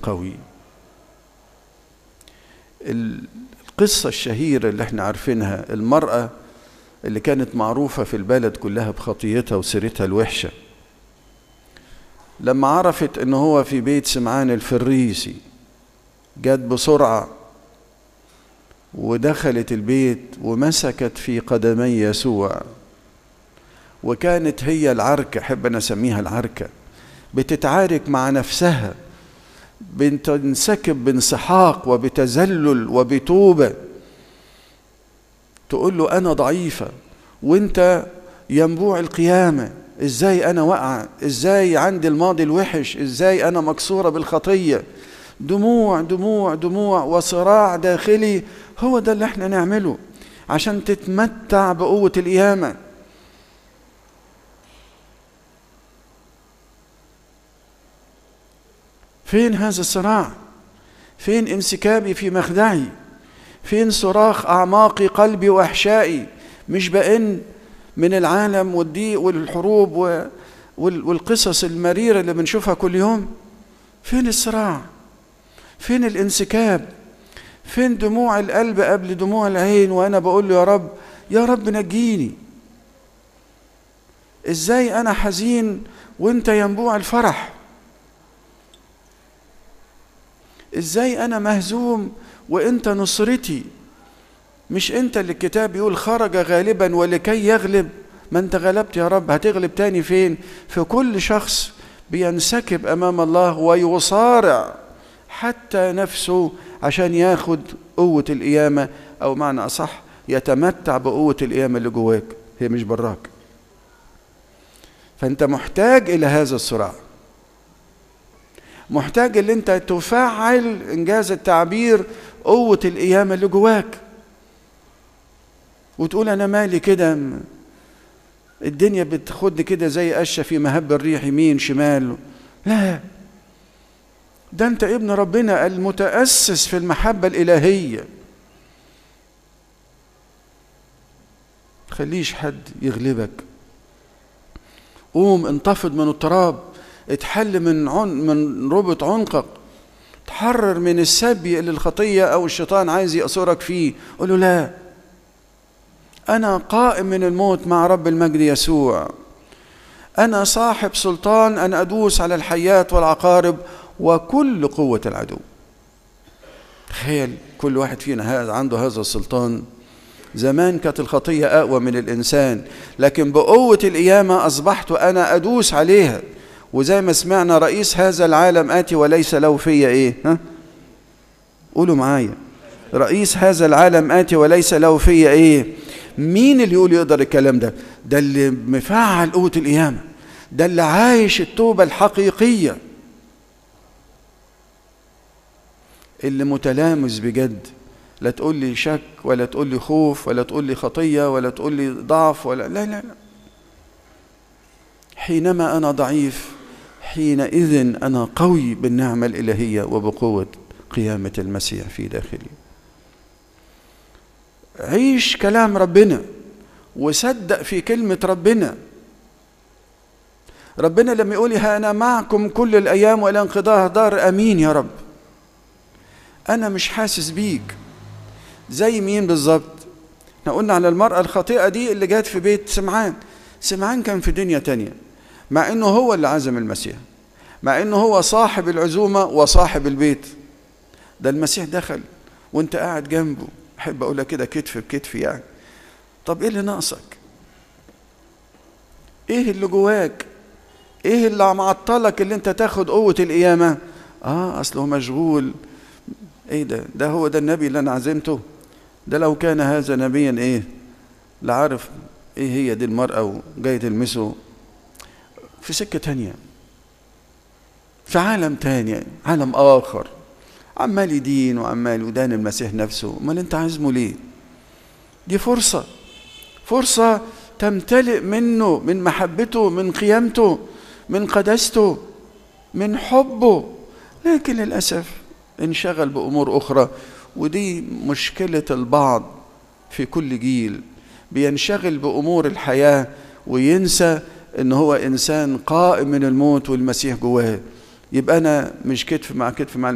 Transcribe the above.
قوي القصة الشهيرة اللي احنا عارفينها المرأة اللي كانت معروفة في البلد كلها بخطيتها وسيرتها الوحشة لما عرفت ان هو في بيت سمعان الفريسي جت بسرعة ودخلت البيت ومسكت في قدمي يسوع وكانت هي العركة أحب أنا أسميها العركة بتتعارك مع نفسها بتنسكب بانسحاق وبتذلل وبتوبة تقول له أنا ضعيفة وأنت ينبوع القيامة إزاي أنا واقعة إزاي عندي الماضي الوحش إزاي أنا مكسورة بالخطية دموع دموع دموع وصراع داخلي هو ده اللي احنا نعمله عشان تتمتع بقوة القيامة فين هذا الصراع فين انسكابي في مخدعي فين صراخ اعماق قلبي واحشائي مش بان من العالم والضيق والحروب والقصص المريره اللي بنشوفها كل يوم فين الصراع فين الانسكاب فين دموع القلب قبل دموع العين وانا بقول له يا رب يا رب نجيني ازاي انا حزين وانت ينبوع الفرح ازاي انا مهزوم وانت نصرتي مش انت اللي الكتاب يقول خرج غالبا ولكي يغلب ما انت غلبت يا رب هتغلب تاني فين في كل شخص بينسكب امام الله ويصارع حتى نفسه عشان ياخد قوة القيامة أو معنى أصح يتمتع بقوة القيامة اللي جواك هي مش براك فأنت محتاج إلى هذا الصراع محتاج ان انت تفعل انجاز التعبير قوة القيامة اللي جواك وتقول انا مالي كده الدنيا بتاخدني كده زي قشة في مهب الريح يمين شمال لا ده انت ابن ربنا المتأسس في المحبة الإلهية خليش حد يغلبك قوم انتفض من التراب اتحل من عن من ربط عنقك تحرر من السبي اللي الخطية أو الشيطان عايز يأسرك فيه قول له لا أنا قائم من الموت مع رب المجد يسوع أنا صاحب سلطان أن أدوس على الحيات والعقارب وكل قوة العدو تخيل كل واحد فينا هذا عنده هذا السلطان زمان كانت الخطية أقوى من الإنسان لكن بقوة القيامة أصبحت أنا أدوس عليها وزي ما سمعنا رئيس هذا العالم آتي وليس له فيا إيه ها؟ قولوا معايا رئيس هذا العالم آتي وليس له فيا إيه مين اللي يقول يقدر الكلام ده ده اللي مفعل قوة القيامة ده اللي عايش التوبة الحقيقية اللي متلامس بجد لا تقول لي شك ولا تقول لي خوف ولا تقول لي خطية ولا تقول لي ضعف ولا لا لا لا حينما أنا ضعيف حينئذ أنا قوي بالنعمة الإلهية وبقوة قيامة المسيح في داخلي عيش كلام ربنا وصدق في كلمة ربنا ربنا لما يقول ها أنا معكم كل الأيام وإلى انقضاء دار أمين يا رب أنا مش حاسس بيك زي مين بالظبط احنا قلنا على المرأة الخاطئة دي اللي جات في بيت سمعان سمعان كان في دنيا تانية مع انه هو اللي عزم المسيح مع انه هو صاحب العزومة وصاحب البيت ده المسيح دخل وانت قاعد جنبه احب اقولها كده كتف بكتف يعني طب ايه اللي ناقصك ايه اللي جواك ايه اللي معطلك اللي انت تاخد قوة القيامة اه اصله مشغول ايه ده ده هو ده النبي اللي انا عزمته ده لو كان هذا نبيا ايه لا عارف ايه هي دي المرأة وجاي تلمسه في سكة تانية في عالم تاني عالم آخر عمال يدين وعمال يدان المسيح نفسه امال انت عازمه ليه دي فرصة فرصة تمتلئ منه من محبته من قيامته من قداسته من حبه لكن للأسف انشغل بأمور أخرى ودي مشكلة البعض في كل جيل بينشغل بأمور الحياة وينسى ان هو انسان قائم من الموت والمسيح جواه يبقى انا مش كتف مع كتف مع